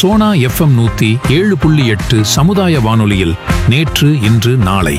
Sona FM நூத்தி ஏழு புள்ளி எட்டு சமுதாய வானொலியில் நேற்று இன்று நாளை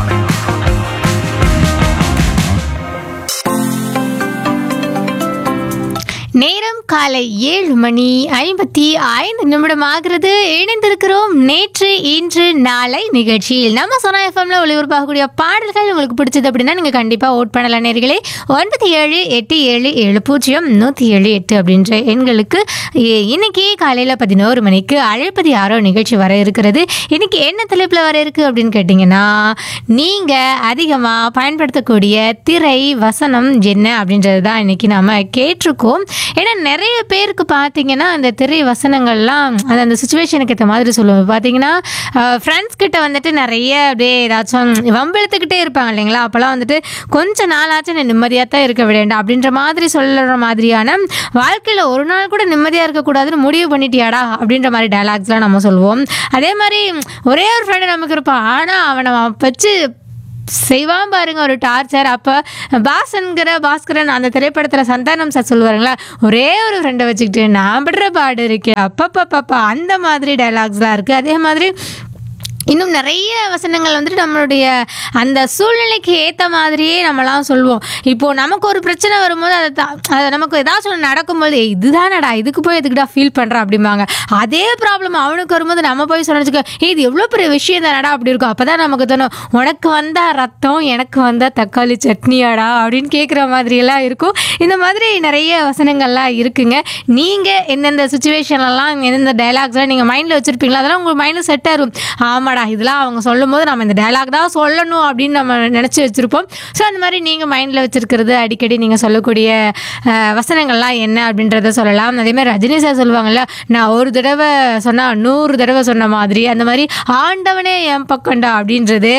நேரம் காலை ஏழு மணி ஐம்பத்தி ஐந்து நிமிடம் ஆகிறது இணைந்திருக்கிறோம் நேற்று இன்று நாளை நிகழ்ச்சியில் நம்ம சொன்ன எஃப்எம்ல ஒளிபரப்பாகக்கூடிய பாடல்கள் உங்களுக்கு பிடிச்சது அப்படின்னா நீங்கள் கண்டிப்பாக ஓட் பண்ணலாம் நேர்களே ஒன்பது ஏழு எட்டு ஏழு ஏழு பூஜ்ஜியம் நூற்றி ஏழு எட்டு அப்படின்ற எண்களுக்கு இ- இன்னைக்கு காலையில் பதினோரு மணிக்கு அழைப்பதி யாரோ நிகழ்ச்சி வர இருக்கிறது இன்னைக்கு என்ன தலைப்பில் வர இருக்கு அப்படின்னு கேட்டிங்கன்னா நீங்கள் அதிகமாக பயன்படுத்தக்கூடிய திரை வசனம் என்ன அப்படின்றது தான் இன்னைக்கு நாம கேட்டிருக்கோம் ஏன்னா நிறைய பேருக்கு பார்த்தீங்கன்னா அந்த திரை வசனங்கள்லாம் அது அந்த சுச்சுவேஷனுக்கு ஏற்ற மாதிரி சொல்லுவோம் பார்த்தீங்கன்னா ஃப்ரெண்ட்ஸ் கிட்ட வந்துட்டு நிறைய அப்படியே ஏதாச்சும் வம்பிழுத்துக்கிட்டே இருப்பாங்க இல்லைங்களா அப்போல்லாம் வந்துட்டு கொஞ்ச நாளாச்சும் நான் நிம்மதியாக தான் இருக்க வேண்டாம் அப்படின்ற மாதிரி சொல்லுற மாதிரியான வாழ்க்கையில் ஒரு நாள் கூட நிம்மதியாக இருக்கக்கூடாதுன்னு முடிவு பண்ணிட்டியாடா அப்படின்ற மாதிரி டயலாக்ஸ்லாம் நம்ம சொல்லுவோம் அதே மாதிரி ஒரே ஒரு ஃப்ரெண்டு நமக்கு இருப்பான் ஆனால் அவனை வச்சு செய்வான் பாருங்க ஒரு டார்ச்சர் அப்போ பாஸ்ங்கிற பாஸ்கரன் அந்த திரைப்படத்தில் சந்தானம் சார் சொல்லுவாருங்களா ஒரே ஒரு ஃப்ரெண்டை வச்சுக்கிட்டு நான் படுற பாடு இருக்கு அப்பப்பப்பப்பா அந்த மாதிரி டைலாக்ஸ்லாம் இருக்குது அதே மாதிரி இன்னும் நிறைய வசனங்கள் வந்துட்டு நம்மளுடைய அந்த சூழ்நிலைக்கு ஏற்ற மாதிரியே நம்மலாம் சொல்லுவோம் இப்போ நமக்கு ஒரு பிரச்சனை வரும்போது அதை தா- அதை நமக்கு ஏதாச்சும் ஒன்று நடக்கும்போது "ஏய், இதுதானடா இதுக்கு போய் எதுக்குடா ஃபீல் பண்ணுறேன் அப்படிம்பாங்க அதே ப்ராப்ளம் அவனுக்கு வரும்போது நம்ம போய் சொன்னச்சுக்கோ "ஏய், இது எவ்வளோ பெரிய விஷயம் தானடா அப்படி இருக்கும் அப்போ தான் நமக்கு தோணும் உனக்கு வந்தா ரத்தம் எனக்கு வந்தா தக்காளி சட்னியாடா அப்படின்னு கேட்குற மாதிரியெல்லாம் இருக்கும் இந்த மாதிரி நிறைய வசனங்கள்லாம் இருக்குங்க நீங்கள் எந்தெந்த சுச்சுவேஷன்லலாம் எந்தெந்த டைலாக்ஸ்லாம் நீங்கள் மைண்டில் வச்சுருப்பீங்களா அதெல்லாம் உங்கள் மைண்டில் செட் ஆகும் ஆமாடா இதெல்லாம் அவங்க சொல்லும் போது நம்ம இந்த டைலாக் தான் சொல்லணும் அப்படின்னு நம்ம நினச்சி வச்சுருப்போம் ஸோ அந்த மாதிரி நீங்கள் மைண்டில் வச்சுருக்கிறது அடிக்கடி நீங்கள் சொல்லக்கூடிய அஹ், வசனங்கள்லாம் என்ன அப்படின்றத சொல்லலாம் அதே மாதிரி ரஜினி சார் சொல்லுவாங்கல்ல நான் ஒரு தடவை சொன்னால் நூறு தடவை சொன்ன மாதிரி அந்த மாதிரி ஆண்டவனே என் பக்கம்டா அப்படின்றது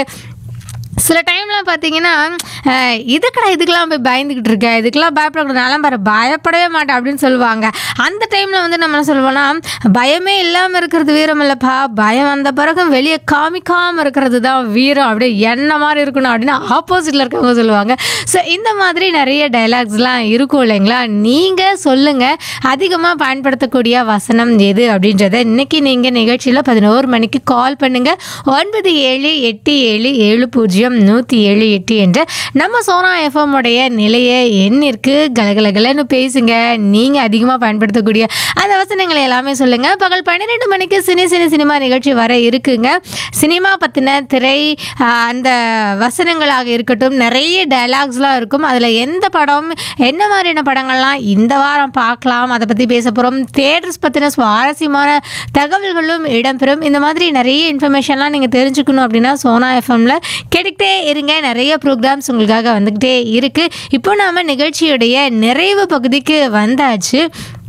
சில டைம்லாம் பார்த்தீங்கன்னா அஹ், இதுக்குடா இதுக்கெல்லாம் போய் பயந்துக்கிட்டு இருக்க இதுக்கெல்லாம் பயப்படக்கூடாது நான்லாம் பாரு பயப்படவே மாட்டேன் அப்படின்னு சொல்லுவாங்க அந்த டைமில் வந்து நம்ம என்ன சொல்லுவோம்னா பயமே இல்லாமல் இருக்கிறது வீரம் இல்லைப்பா பயம் வந்த பிறகு வெளியே காமிக்காமல் இருக்கிறது தான் வீரம் அப்படியே என்ன மாதிரி இருக்கணும் அப்படின்னு ஆப்போசிட்டில் இருக்கவங்க சொல்லுவாங்க ஸோ இந்த மாதிரி நிறைய டைலாக்ஸ்லாம் இருக்கும் இல்லைங்களா நீங்கள் சொல்லுங்கள் அதிகமாக பயன்படுத்தக்கூடிய வசனம் எது அப்படின்றத இன்னைக்கு நீங்கள் நிகழ்ச்சியில் பதினோரு மணிக்கு கால் பண்ணுங்கள் ஒன்பது ஏழு எட்டு ஏழு ஏழு பூஜ்ஜியம் நூற்றி ஏழு எட்டு என்ற நம்ம சோனா எஃப்எம் உடைய நிலைய எண்ணிற்கு கலகலகலன்னு பேசுங்க நீங்கள் அதிகமாக பயன்படுத்தக்கூடிய அந்த வசனங்களை எல்லாமே சொல்லுங்கள் பகல் பன்னிரெண்டு மணிக்கு சினி சினி சினிமா நிகழ்ச்சி வர இருக்குங்க சினிமா பற்றின திரை ஆஹ், அந்த வசனங்களாக இருக்கட்டும் நிறைய டயலாக்ஸ்லாம் இருக்கும் அதில் எந்த படம் என்ன மாதிரியான படங்கள்லாம் இந்த வாரம் பார்க்கலாம் அதை பற்றி பேச போகிறோம் தேட்டர்ஸ் பற்றின சுவாரஸ்யமான தகவல்களும் இடம்பெறும் இந்த மாதிரி நிறைய இன்ஃபர்மேஷன்லாம் நீங்கள் தெரிஞ்சுக்கணும் அப்படின்னா சோனா எஃப்எம்ல கேட்டுக்கிட்டே இருங்க நிறைய ப்ரோக்ராம்ஸ் உங்களுக்காக வந்துக்கிட்டே இருக்குது இப்போ நாம நிகழ்ச்சியுடைய நிறைவு பகுதிக்கு வந்தாச்சு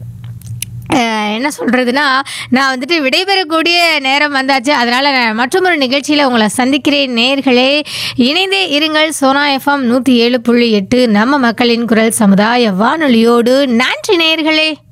அஹ் என்ன சொல்கிறதுனா நான் வந்துட்டு விடைபெறக்கூடிய நேரம் வந்தாச்சு அதனால் நான் மற்றொரு நிகழ்ச்சியில் உங்களை சந்திக்கிறேன் நேர்களே இணைந்தே இருங்கள் சோனா எஃப்எம் நூற்றி ஏழு புள்ளி எட்டு நம்ம மக்களின் குரல் சமுதாய வானொலியோடு நன்றி நேர்களே